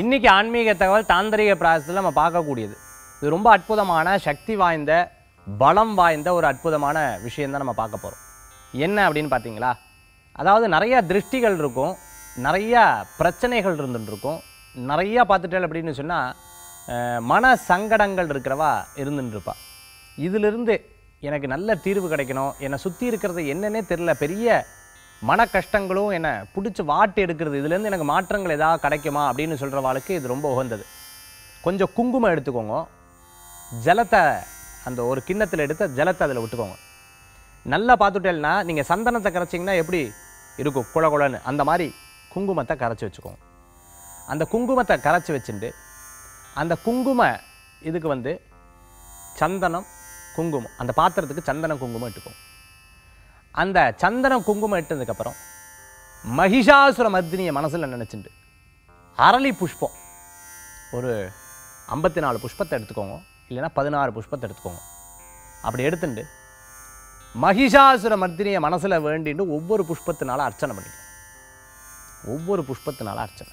இன்னைக்கு ஆன்மீக தகவல் தாந்திரிக பிராயசத்தில் நம்ம பார்க்கக்கூடியது இது ரொம்ப அற்புதமான சக்தி வாய்ந்த பலம் வாய்ந்த ஒரு அற்புதமான விஷயம் நம்ம பார்க்க போகிறோம் என்ன அப்படின்னு பார்த்தீங்களா அதாவது நிறைய திருஷ்டிகள் இருக்கும் நிறைய பிரச்சனைகள் இருந்துட்டு இருக்கும் நிறையா பார்த்துட்டேன் அப்படின்னு சொன்னால் மன சங்கடங்கள் இருக்கிறவா இருந்துட்டு இருப்பா இதிலிருந்து எனக்கு நல்ல தீர்வு கிடைக்கணும் என்னை சுற்றி இருக்கிறது என்னன்னே தெரில பெரிய மன கஷ்டங்களும் என்னை பிடிச்சி வாட்டி எடுக்கிறது இதுலேருந்து எனக்கு மாற்றங்கள் ஏதாவது கிடைக்குமா அப்படின்னு சொல்கிற வாழ்க்கை இது ரொம்ப உகந்தது கொஞ்சம் குங்குமம் எடுத்துக்கோங்க ஜலத்தை அந்த ஒரு கிண்ணத்தில் எடுத்து ஜலத்தை அதில் விட்டுக்கோங்க நல்லா பார்த்துட்டேன்னா நீங்கள் சந்தனத்தை கரைச்சிங்கன்னா எப்படி இருக்கும் குழ குழன்னு அந்த மாதிரி குங்குமத்தை கரைச்சி வச்சுக்கோங்க அந்த குங்குமத்தை கரைச்சி வச்சுட்டு அந்த குங்கும இதுக்கு வந்து சந்தனம் குங்குமம் அந்த பாத்திரத்துக்கு சந்தனம் குங்குமம் இட்டுக்கோங்க அந்த சந்தனம் குங்குமம் இட்டதுக்கப்புறம் மகிஷாசுர மர்தினியை மனசில் நினச்சிண்டு அரளி புஷ்பம் ஒரு ஐம்பத்தி நாலு புஷ்பத்தை எடுத்துக்கோங்க இல்லைன்னா பதினாறு புஷ்பத்தை எடுத்துக்கோங்க அப்படி எடுத்துட்டு மகிஷாசுர மர்தினியை மனசில் வேண்டிட்டு ஒவ்வொரு புஷ்பத்தினால அர்ச்சனை பண்ணிக்கணும் ஒவ்வொரு புஷ்பத்தினால அர்ச்சனை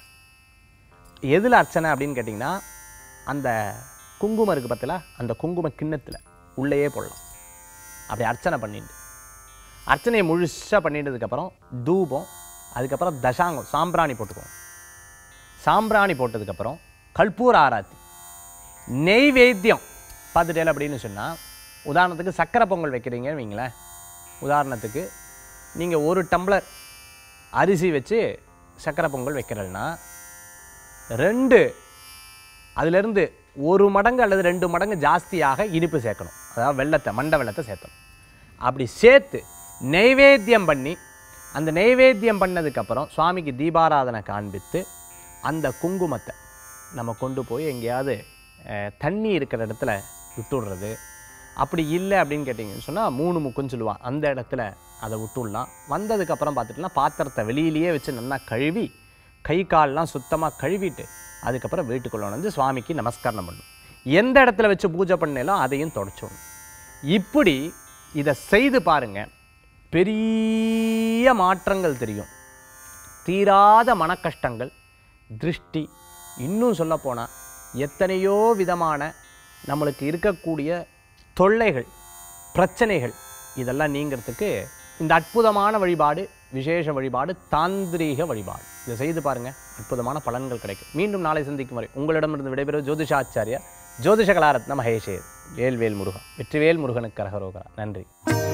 எதில் அர்ச்சனை அப்படின்னு கேட்டிங்கன்னா அந்த குங்குமம் இருக்குது பார்த்தீங்களா அந்த குங்கும கிண்ணத்தில் உள்ளேயே போடலாம் அப்படி அர்ச்சனை பண்ணிட்டு அர்ச்சனையை முழுசாக பண்ணிட்டதுக்கப்புறம் தூபம் அதுக்கப்புறம் தசாங்கம் சாம்பிராணி போட்டுக்கோங்க சாம்பிராணி போட்டதுக்கப்புறம் கற்பூர ஆராத்தி நெய்வேத்தியம் பார்த்துட்டேன் அப்படின்னு சொன்னால் உதாரணத்துக்கு சக்கரை பொங்கல் வைக்கிறீங்கன்னு வைங்களேன் உதாரணத்துக்கு நீங்கள் ஒரு டம்ளர் அரிசி வச்சு சக்கரை பொங்கல் வைக்கிறேன்னா ரெண்டு அதிலிருந்து ஒரு மடங்கு அல்லது ரெண்டு மடங்கு ஜாஸ்தியாக இனிப்பு சேர்க்கணும் அதாவது வெள்ளத்தை மண்டை வெள்ளத்தை சேர்த்தணும் அப்படி சேர்த்து நெய்வேத்தியம் பண்ணி அந்த நெய்வேத்தியம் பண்ணதுக்கப்புறம் சுவாமிக்கு தீபாராதனை காண்பித்து அந்த குங்குமத்தை நம்ம கொண்டு போய் எங்கேயாவது அஹ், தண்ணி இருக்கிற இடத்துல விட்டுடுறது அப்படி இல்லை அப்படின்னு கேட்டிங்கன்னு சொன்னால் மூணு முக்குன்னு சொல்லுவான் அந்த இடத்துல அதை விட்டுடலாம் வந்ததுக்கப்புறம் பார்த்துட்டுனா பாத்திரத்தை வெளியிலேயே வச்சு நல்லா கழுவி கை கால்லாம் சுத்தமாக கழுவிட்டு அதுக்கப்புறம் வீட்டுக்குள்ள வந்து சுவாமிக்கு நமஸ்காரம் பண்ணணும் எந்த இடத்துல வச்சு பூஜை பண்ணாலும் அதையும் தொடச்சிடணும் இப்படி இதை செய்து பாருங்க பெரிய மாற்றங்கள் தெரியும் தீராத மனக்கஷ்டங்கள் திருஷ்டி இன்னும் சொல்லப்போனால் எத்தனையோ விதமான நம்மளுக்கு இருக்கக்கூடிய தொல்லைகள் பிரச்சனைகள் இதெல்லாம் நீங்கிறதுக்கு இந்த அற்புதமான வழிபாடு விசேஷ வழிபாடு தாந்திரீக வழிபாடு இதை செய்து பாருங்க அற்புதமான பலன்கள் கிடைக்கும் மீண்டும் நாளை சந்திக்கும் வரை உங்களிடமிருந்து விடைபெறுவது ஜோதிஷாச்சாரியா ஜோதிஷ கலாரத்ன மகேஷே வேல்வேல் முருகன் வெற்றிவேல் முருகனுக்கு கரகரோகரா நன்றி